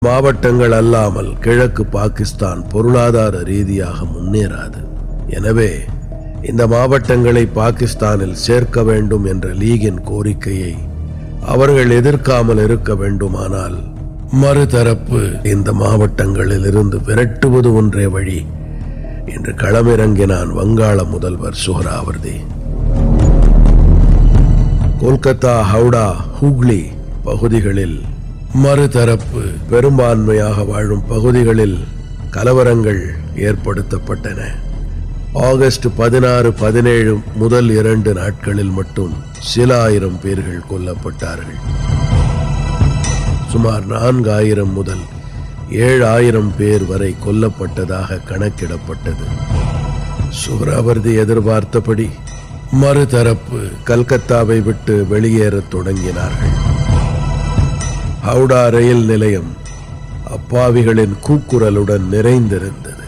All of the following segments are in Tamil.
மாவட்டங்கள் அல்லாமல் கிழக்கு பாகிஸ்தான் பொருளாதார ரீதியாக முன்னேறாது எனவே இந்த மாவட்டங்களை பாகிஸ்தானில் சேர்க்க வேண்டும் என்ற லீகின் கோரிக்கையை அவர்கள் எதிர்க்காமல் இருக்க வேண்டுமானால் மறுதரப்பு இந்த மாவட்டங்களில் இருந்து விரட்டுவது ஒன்றே வழி என்று களமிறங்கினான் வங்காள முதல்வர் சுஹராவர்தி கொல்கத்தா ஹவுடா ஹூக்ளி பகுதிகளில் மறுதரப்பு பெரும்பான்மையாக வாழும் பகுதிகளில் கலவரங்கள் ஏற்படுத்தப்பட்டன ஆகஸ்ட் பதினாறு பதினேழு முதல் இரண்டு நாட்களில் மட்டும் சில ஆயிரம் பேர்கள் கொல்லப்பட்டார்கள் சுமார் நான்காயிரம் முதல் ஏழாயிரம் பேர் வரை கொல்லப்பட்டதாக கணக்கிடப்பட்டது சுஹராவர்தி எதிர்பார்த்தபடி மறுதரப்பு கல்கத்தாவை விட்டு வெளியேறத் தொடங்கினார்கள் ஹவுடா ரயில் நிலையம் அப்பாவிகளின் கூக்குரலுடன் நிறைந்திருந்தது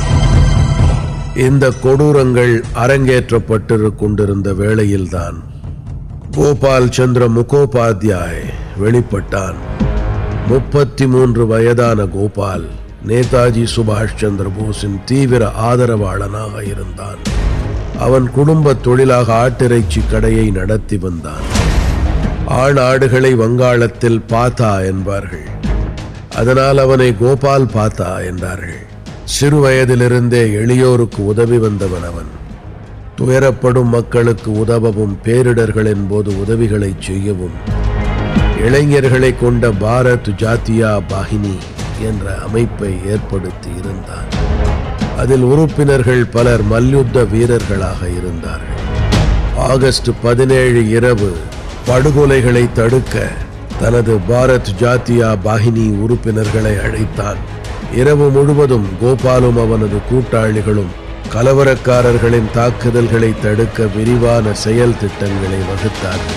இந்த கொடூரங்கள் அரங்கேற்றப்பட்டு கொண்டிருந்த வேளையில்தான் கோபால் சந்திர முகோபாத்யாய் வெளிப்பட்டான் முப்பத்தி மூன்று வயதான கோபால் நேதாஜி சுபாஷ் சந்திர போஸின் தீவிர ஆதரவாளனாக இருந்தான் அவன் குடும்ப தொழிலாக ஆட்டிறைச்சி கடையை நடத்தி வந்தான் ஆண் ஆடுகளை வங்காளத்தில் பாத்தா என்பார்கள் அதனால் அவனை கோபால் பாத்தா என்றார்கள் சிறு வயதிலிருந்தே எளியோருக்கு உதவி வந்தவன் அவன் துயரப்படும் மக்களுக்கு உதவவும் பேரிடர்களின் போது உதவிகளை செய்யவும் இளைஞர்களை கொண்ட பாரத் ஜாத்தியா பாகினி என்ற அமைப்பை ஏற்படுத்தி இருந்தான் அதில் உறுப்பினர்கள் பலர் மல்யுத்த வீரர்களாக இருந்தார்கள் ஆகஸ்ட் பதினேழு இரவு படுகொலைகளை தடுக்க தனது பாரத் ஜாத்தியா பாகினி உறுப்பினர்களை அழைத்தான் இரவு முழுவதும் கோபாலும் அவனது கூட்டாளிகளும் கலவரக்காரர்களின் தாக்குதல்களை தடுக்க விரிவான செயல் திட்டங்களை வகுத்தார்கள்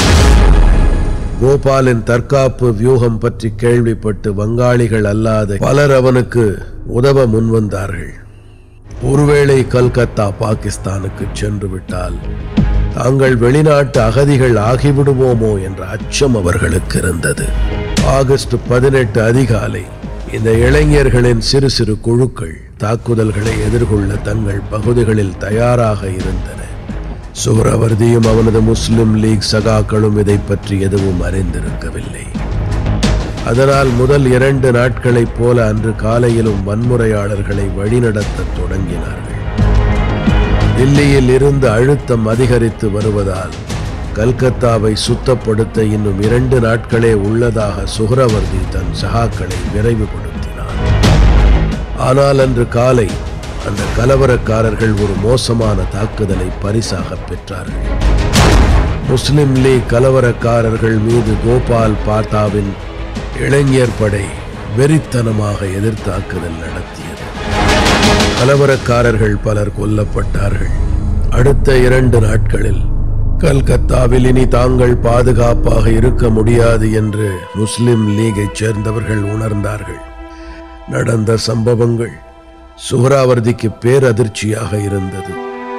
கோபாலின் தற்காப்பு வியூகம் பற்றி கேள்விப்பட்டு வங்காளிகள் அல்லாத பலர் அவனுக்கு உதவ முன்வந்தார்கள் ஒருவேளை கல்கத்தா பாகிஸ்தானுக்கு சென்று விட்டால் தாங்கள் வெளிநாட்டு அகதிகள் ஆகிவிடுவோமோ என்ற அச்சம் அவர்களுக்கு இருந்தது ஆகஸ்ட் பதினெட்டு அதிகாலை இந்த இளைஞர்களின் சிறு சிறு குழுக்கள் தாக்குதல்களை எதிர்கொள்ள தங்கள் பகுதிகளில் தயாராக இருந்தன சுஹரவர்தியும் அவனது முஸ்லிம் லீக் சகாக்களும் இதை பற்றி எதுவும் அறிந்திருக்கவில்லை அதனால் முதல் இரண்டு நாட்களைப் போல அன்று காலையிலும் வன்முறையாளர்களை வழிநடத்தத் தொடங்கினார்கள் தில்லியில் இருந்து அழுத்தம் அதிகரித்து வருவதால் கல்கத்தாவை சுத்தப்படுத்த இன்னும் இரண்டு நாட்களே உள்ளதாக சுஹரவர்தி தன் சகாக்களை விரைவுபடுத்தினார் ஆனால் அன்று காலை அந்த கலவரக்காரர்கள் ஒரு மோசமான தாக்குதலை பரிசாக பெற்றார்கள் முஸ்லிம் லீக் கலவரக்காரர்கள் மீது கோபால் பார்த்தாவின் இளைஞர் படை வெறித்தனமாக எதிர்த்தாக்குதல் நடத்தியது கலவரக்காரர்கள் பலர் கொல்லப்பட்டார்கள் அடுத்த இரண்டு நாட்களில் கல்கத்தாவில் இனி தாங்கள் பாதுகாப்பாக இருக்க முடியாது என்று முஸ்லிம் லீகைச் சேர்ந்தவர்கள் உணர்ந்தார்கள் நடந்த சம்பவங்கள் சுஹராவர்திக்கு பேரதிர்ச்சியாக இருந்தது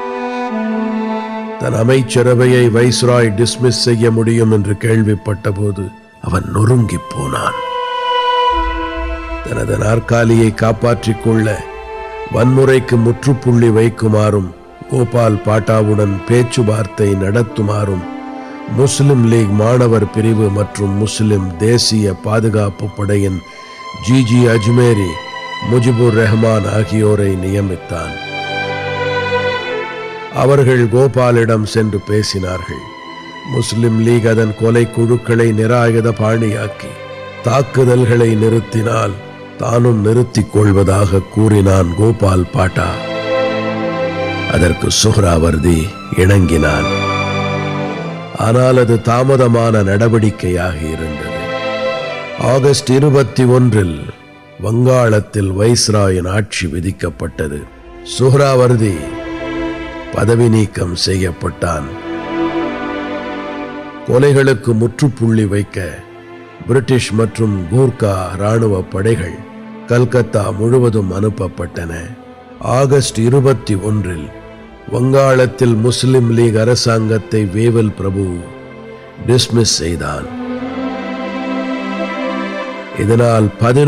தன் அமைச்சரவையை வைஸ்ராய் டிஸ்மிஸ் செய்ய முடியும் என்று கேள்விப்பட்ட போது அவன் நொறுங்கிப் போனான் தனது நாற்காலியை காப்பாற்றிக் கொள்ள வன்முறைக்கு முற்றுப்புள்ளி வைக்குமாறும் கோபால் பாட்டாவுடன் பேச்சுவார்த்தை நடத்துமாறும் முஸ்லிம் லீக் மாணவர் பிரிவு மற்றும் முஸ்லிம் தேசிய பாதுகாப்பு படையின் ஜிஜி அஜ்மேரி முஜிபுர் ரஹ்மான் ஆகியோரை நியமித்தான் அவர்கள் கோபாலிடம் சென்று பேசினார்கள் முஸ்லிம் லீக் அதன் கொலை குழுக்களை நிராயுத பாணியாக்கி தாக்குதல்களை நிறுத்தினால் தானும் நிறுத்திக் கொள்வதாக கூறினான் கோபால் பாட்டா அதற்கு சுஹ்ராவர்தி இணங்கினான் ஆனால் அது தாமதமான நடவடிக்கையாக இருந்தது ஆகஸ்ட் இருபத்தி ஒன்றில் வங்காளத்தில் வைஸ்ராயின் ஆட்சி விதிக்கப்பட்டது சுஹ்ராவர்தி பதவி நீக்கம் செய்யப்பட்டான் கொலைகளுக்கு முற்றுப்புள்ளி வைக்க பிரிட்டிஷ் மற்றும் கூர்கா ராணுவ படைகள் கல்கத்தா முழுவதும் அனுப்பப்பட்டன ஆகஸ்ட் இருபத்தி ஒன்றில் வங்காளத்தில் முஸ்லிம் லீக் அரசாங்கத்தை வேவல் பிரபு டிஸ்மிஸ் செய்தான் இதனால் பதினொரு